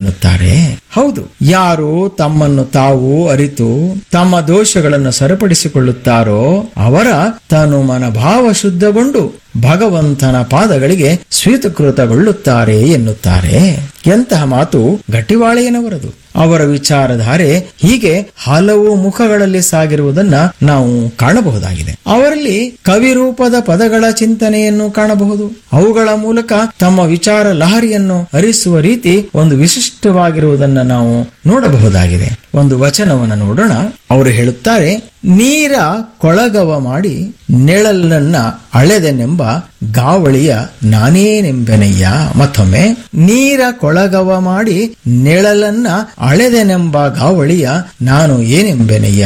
ಎನ್ನುತ್ತಾರೆ ಹೌದು ಯಾರು ತಮ್ಮನ್ನು ತಾವು ಅರಿತು ತಮ್ಮ ದೋಷಗಳನ್ನು ಸರಿಪಡಿಸಿಕೊಳ್ಳುತ್ತಾರೋ ಅವರ ತನು ಮನ ಭಾವ ಶುದ್ಧಗೊಂಡು ಭಗವಂತನ ಪಾದಗಳಿಗೆ ಸ್ವೀತಕೃತಗೊಳ್ಳುತ್ತಾರೆ ಎನ್ನುತ್ತಾರೆ ಎಂತಹ ಮಾತು ಗಟ್ಟಿವಾಳೆಯನವರದು ಅವರ ವಿಚಾರಧಾರೆ ಹೀಗೆ ಹಲವು ಮುಖಗಳಲ್ಲಿ ಸಾಗಿರುವುದನ್ನ ನಾವು ಕಾಣಬಹುದಾಗಿದೆ ಅವರಲ್ಲಿ ಕವಿರೂಪದ ಪದಗಳ ಚಿಂತನೆಯನ್ನು ಕಾಣಬಹುದು ಅವುಗಳ ಮೂಲಕ ತಮ್ಮ ವಿಚಾರ ಲಹರಿಯನ್ನು ಹರಿಸುವ ರೀತಿ ಒಂದು ವಿಶಿಷ್ಟವಾಗಿರುವುದನ್ನ ನಾವು ನೋಡಬಹುದಾಗಿದೆ ಒಂದು ವಚನವನ್ನು ನೋಡೋಣ ಅವರು ಹೇಳುತ್ತಾರೆ ನೀರ ಕೊಳಗವ ಮಾಡಿ ನೆಳಲನ್ನ ಅಳೆದೆನೆಂಬ ಗಾವಳಿಯ ನಾನೇನೆಂಬೆನಯ್ಯ ಮತ್ತೊಮ್ಮೆ ನೀರ ಕೊಳಗವ ಮಾಡಿ ನೆಳಲನ್ನ ಅಳೆದೆನೆಂಬ ಗಾವಳಿಯ ನಾನು ಏನೆಂಬೆನಯ್ಯ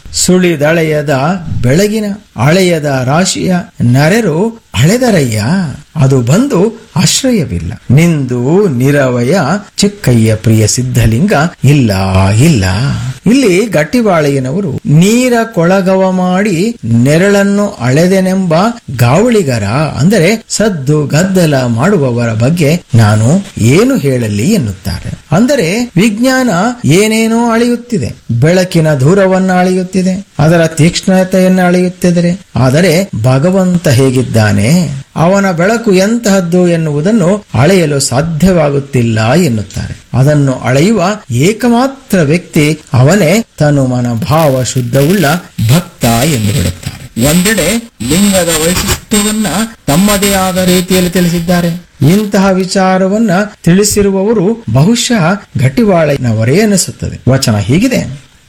ಸುಳಿದಳೆಯದ ಬೆಳಗಿನ ಅಳೆಯದ ರಾಶಿಯ ನರೆರು ಅಳೆದರಯ್ಯ ಅದು ಬಂದು ಆಶ್ರಯವಿಲ್ಲ ನಿಂದು ನಿರವಯ ಚಿಕ್ಕಯ್ಯ ಪ್ರಿಯ ಸಿದ್ಧಲಿಂಗ ಇಲ್ಲ ಇಲ್ಲ ಇಲ್ಲಿ ಗಟ್ಟಿಬಾಳೆಯನವರು ನೀರ ಕೊಳಗವ ಮಾಡಿ ನೆರಳನ್ನು ಅಳೆದೆನೆಂಬ ಗಾವಳಿಗರ ಅಂದರೆ ಸದ್ದು ಗದ್ದಲ ಮಾಡುವವರ ಬಗ್ಗೆ ನಾನು ಏನು ಹೇಳಲಿ ಎನ್ನುತ್ತಾರೆ ಅಂದರೆ ವಿಜ್ಞಾನ ಏನೇನೋ ಅಳೆಯುತ್ತಿದೆ ಬೆಳಕಿನ ದೂರವನ್ನು ಅಳೆಯುತ್ತಿದೆ ಅದರ ತೀಕ್ಷ್ಣತೆಯನ್ನು ಅಳೆಯುತ್ತಿದೆ ಆದರೆ ಭಗವಂತ ಹೇಗಿದ್ದಾನೆ ಅವನ ಬೆಳಕು ಎಂತಹದ್ದು ಎನ್ನುವುದನ್ನು ಅಳೆಯಲು ಸಾಧ್ಯವಾಗುತ್ತಿಲ್ಲ ಎನ್ನುತ್ತಾರೆ ಅದನ್ನು ಅಳೆಯುವ ಏಕಮಾತ್ರ ವ್ಯಕ್ತಿ ಅವನೇ ತನು ಮನ ಭಾವ ಶುದ್ಧವುಳ್ಳ ಭಕ್ತ ಎಂದು ಬಿಡುತ್ತಾರೆ ಒಂದೆಡೆ ಲಿಂಗದ ವೈಶಿಷ್ಟ್ಯವನ್ನ ತಮ್ಮದೇ ಆದ ರೀತಿಯಲ್ಲಿ ತಿಳಿಸಿದ್ದಾರೆ ಇಂತಹ ವಿಚಾರವನ್ನ ತಿಳಿಸಿರುವವರು ಬಹುಶಃ ಗಟ್ಟಿವಾಳನವರೇ ಅನಿಸುತ್ತದೆ ವಚನ ಹೀಗಿದೆ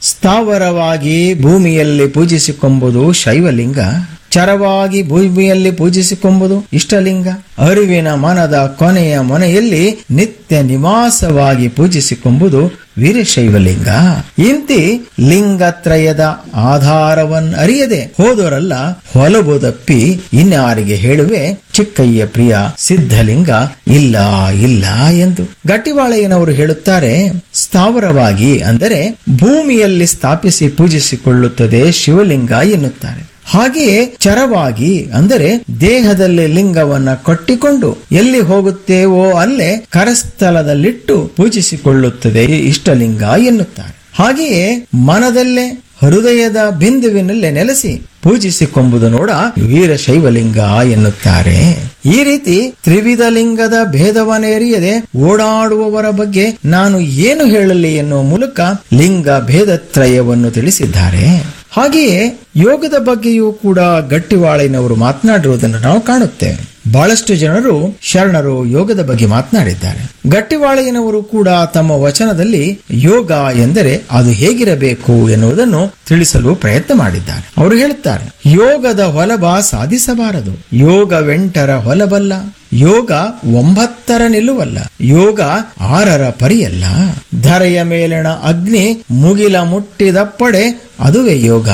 ಸ್ಥಾವರವಾಗಿ ಭೂಮಿಯಲ್ಲಿ ಪೂಜಿಸಿಕೊಂಬುದು ಶೈವಲಿಂಗ ಚರವಾಗಿ ಭೂಮಿಯಲ್ಲಿ ಪೂಜಿಸಿಕೊಂಬುದು ಇಷ್ಟಲಿಂಗ ಅರಿವಿನ ಮನದ ಕೊನೆಯ ಮೊನೆಯಲ್ಲಿ ನಿತ್ಯ ನಿವಾಸವಾಗಿ ಪೂಜಿಸಿಕೊಂಬುದು ವೀರಶೈವಲಿಂಗ ಇಂತಿ ಲಿಂಗತ್ರಯದ ಆಧಾರವನ್ನ ಅರಿಯದೆ ಹೋದವರಲ್ಲ ಹೊಲಬುದಪ್ಪಿ ಇನ್ಯಾರಿಗೆ ಹೇಳುವೆ ಚಿಕ್ಕಯ್ಯ ಪ್ರಿಯ ಸಿದ್ಧಲಿಂಗ ಇಲ್ಲ ಇಲ್ಲ ಎಂದು ಗಟ್ಟಿವಾಳೆಯನವರು ಹೇಳುತ್ತಾರೆ ಸ್ಥಾವರವಾಗಿ ಅಂದರೆ ಭೂಮಿಯಲ್ಲಿ ಸ್ಥಾಪಿಸಿ ಪೂಜಿಸಿಕೊಳ್ಳುತ್ತದೆ ಶಿವಲಿಂಗ ಎನ್ನುತ್ತಾರೆ ಹಾಗೆಯೇ ಚರವಾಗಿ ಅಂದರೆ ದೇಹದಲ್ಲಿ ಲಿಂಗವನ್ನ ಕಟ್ಟಿಕೊಂಡು ಎಲ್ಲಿ ಹೋಗುತ್ತೇವೋ ಅಲ್ಲೇ ಕರಸ್ಥಲದಲ್ಲಿಟ್ಟು ಪೂಜಿಸಿಕೊಳ್ಳುತ್ತದೆ ಇಷ್ಟಲಿಂಗ ಎನ್ನುತ್ತಾರೆ ಹಾಗೆಯೇ ಮನದಲ್ಲೇ ಹೃದಯದ ಬಿಂದುವಿನಲ್ಲೇ ನೆಲೆಸಿ ಪೂಜಿಸಿಕೊಂಬುದು ನೋಡ ವೀರಶೈವಲಿಂಗ ಎನ್ನುತ್ತಾರೆ ಈ ರೀತಿ ತ್ರಿವಿಧ ಲಿಂಗದ ಭೇದವನ್ನೆರಿಯದೆ ಓಡಾಡುವವರ ಬಗ್ಗೆ ನಾನು ಏನು ಹೇಳಲಿ ಎನ್ನುವ ಮೂಲಕ ಲಿಂಗ ಭೇದತ್ರಯವನ್ನು ತಿಳಿಸಿದ್ದಾರೆ ಹಾಗೆಯೇ ಯೋಗದ ಬಗ್ಗೆಯೂ ಕೂಡ ಗಟ್ಟಿವಾಳಿನವರು ಮಾತನಾಡಿರುವುದನ್ನು ನಾವು ಕಾಣುತ್ತೇವೆ ಬಹಳಷ್ಟು ಜನರು ಶರಣರು ಯೋಗದ ಬಗ್ಗೆ ಮಾತನಾಡಿದ್ದಾರೆ ಗಟ್ಟಿವಾಳೆಯನವರು ಕೂಡ ತಮ್ಮ ವಚನದಲ್ಲಿ ಯೋಗ ಎಂದರೆ ಅದು ಹೇಗಿರಬೇಕು ಎನ್ನುವುದನ್ನು ತಿಳಿಸಲು ಪ್ರಯತ್ನ ಮಾಡಿದ್ದಾರೆ ಅವರು ಹೇಳುತ್ತಾರೆ ಯೋಗದ ಹೊಲಬ ಸಾಧಿಸಬಾರದು ಯೋಗವೆಂಟರ ಹೊಲಬಲ್ಲ ಯೋಗ ಒಂಬತ್ತರ ನಿಲ್ಲುವಲ್ಲ ಯೋಗ ಆರರ ಪರಿಯಲ್ಲ ಧರೆಯ ಮೇಲಿನ ಅಗ್ನಿ ಮುಗಿಲ ಮುಟ್ಟಿದಪ್ಪಡೆ ಅದುವೇ ಯೋಗ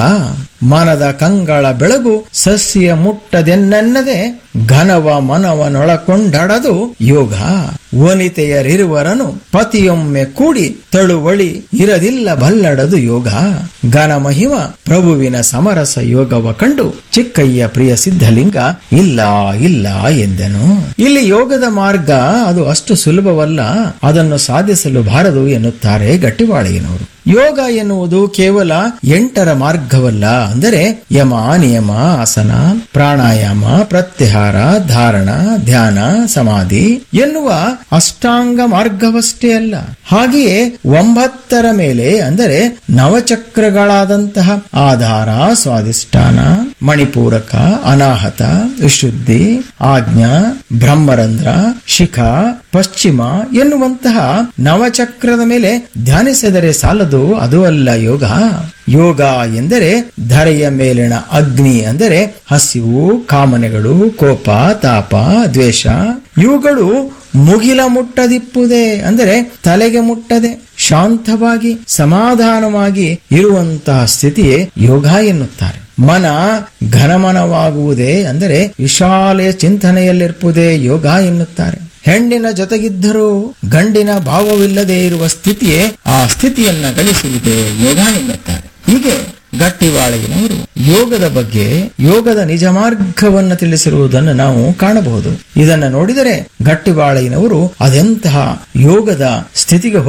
ಮನದ ಕಂಗಳ ಬೆಳಗು ಸಸ್ಯ ಮುಟ್ಟದೆನ್ನನ್ನದೆ ಘನವ ಮನವನೊಳಕೊಂಡಡದು ಯೋಗ ವನಿತೆಯರಿರುವರನು ಪತಿಯೊಮ್ಮೆ ಕೂಡಿ ತಳುವಳಿ ಇರದಿಲ್ಲ ಬಲ್ಲಡದು ಯೋಗ ಘನ ಮಹಿಮ ಪ್ರಭುವಿನ ಸಮರಸ ಯೋಗವ ಕಂಡು ಚಿಕ್ಕಯ್ಯ ಪ್ರಿಯ ಸಿದ್ಧಲಿಂಗ ಇಲ್ಲ ಇಲ್ಲ ಎಂದನು ಇಲ್ಲಿ ಯೋಗದ ಮಾರ್ಗ ಅದು ಅಷ್ಟು ಸುಲಭವಲ್ಲ ಅದನ್ನು ಸಾಧಿಸಲು ಬಾರದು ಎನ್ನುತ್ತಾರೆ ಗಟ್ಟಿವಾಳೆಯನವರು ಯೋಗ ಎನ್ನುವುದು ಕೇವಲ ಎಂಟರ ಮಾರ್ಗವಲ್ಲ ಅಂದರೆ ಯಮ ನಿಯಮ ಆಸನ ಪ್ರಾಣಾಯಾಮ ಪ್ರತ್ಯಾಹಾರ ಧಾರಣ ಧ್ಯಾನ ಸಮಾಧಿ ಎನ್ನುವ ಅಷ್ಟಾಂಗ ಮಾರ್ಗವಷ್ಟೇ ಅಲ್ಲ ಹಾಗೆಯೇ ಒಂಬತ್ತರ ಮೇಲೆ ಅಂದರೆ ನವಚಕ್ರಗಳಾದಂತಹ ಆಧಾರ ಸ್ವಾದಿಷ್ಠಾನ ಮಣಿಪೂರಕ ಅನಾಹತ ವಿಶುದ್ಧಿ ಆಜ್ಞಾ ಬ್ರಹ್ಮರಂಧ್ರ ಶಿಖ ಪಶ್ಚಿಮ ಎನ್ನುವಂತಹ ನವಚಕ್ರದ ಮೇಲೆ ಧ್ಯಾನಿಸಿದರೆ ಸಾಲದು ಅದು ಅಲ್ಲ ಯೋಗ ಯೋಗ ಎಂದರೆ ಧರೆಯ ಮೇಲಿನ ಅಗ್ನಿ ಅಂದರೆ ಹಸಿವು ಕಾಮನೆಗಳು ಕೋಪ ತಾಪ ದ್ವೇಷ ಇವುಗಳು ಮುಗಿಲ ಮುಟ್ಟದಿಪ್ಪುದೇ ಅಂದರೆ ತಲೆಗೆ ಮುಟ್ಟದೆ ಶಾಂತವಾಗಿ ಸಮಾಧಾನವಾಗಿ ಇರುವಂತಹ ಸ್ಥಿತಿಯೇ ಯೋಗ ಎನ್ನುತ್ತಾರೆ ಮನ ಘನಮನವಾಗುವುದೇ ಅಂದರೆ ವಿಶಾಲೆಯ ಚಿಂತನೆಯಲ್ಲಿರ್ಪುದೇ ಯೋಗ ಎನ್ನುತ್ತಾರೆ ಹೆಣ್ಣಿನ ಜೊತೆಗಿದ್ದರೂ ಗಂಡಿನ ಭಾವವಿಲ್ಲದೆ ಇರುವ ಸ್ಥಿತಿಯೇ ಆ ಸ್ಥಿತಿಯನ್ನ ಗಳಿಸುವುದೇ ಯೋಗ ಎನ್ನುತ್ತಾರೆ ಹೀಗೆ ಗಟ್ಟಿವಾಳೆಯನವರು ಯೋಗದ ಬಗ್ಗೆ ಯೋಗದ ನಿಜ ಮಾರ್ಗವನ್ನು ತಿಳಿಸಿರುವುದನ್ನು ನಾವು ಕಾಣಬಹುದು ಇದನ್ನು ನೋಡಿದರೆ ಗಟ್ಟಿವಾಳೆಯನವರು ಅದೆಂತಹ ಯೋಗದ ಸ್ಥಿತಿಗೆ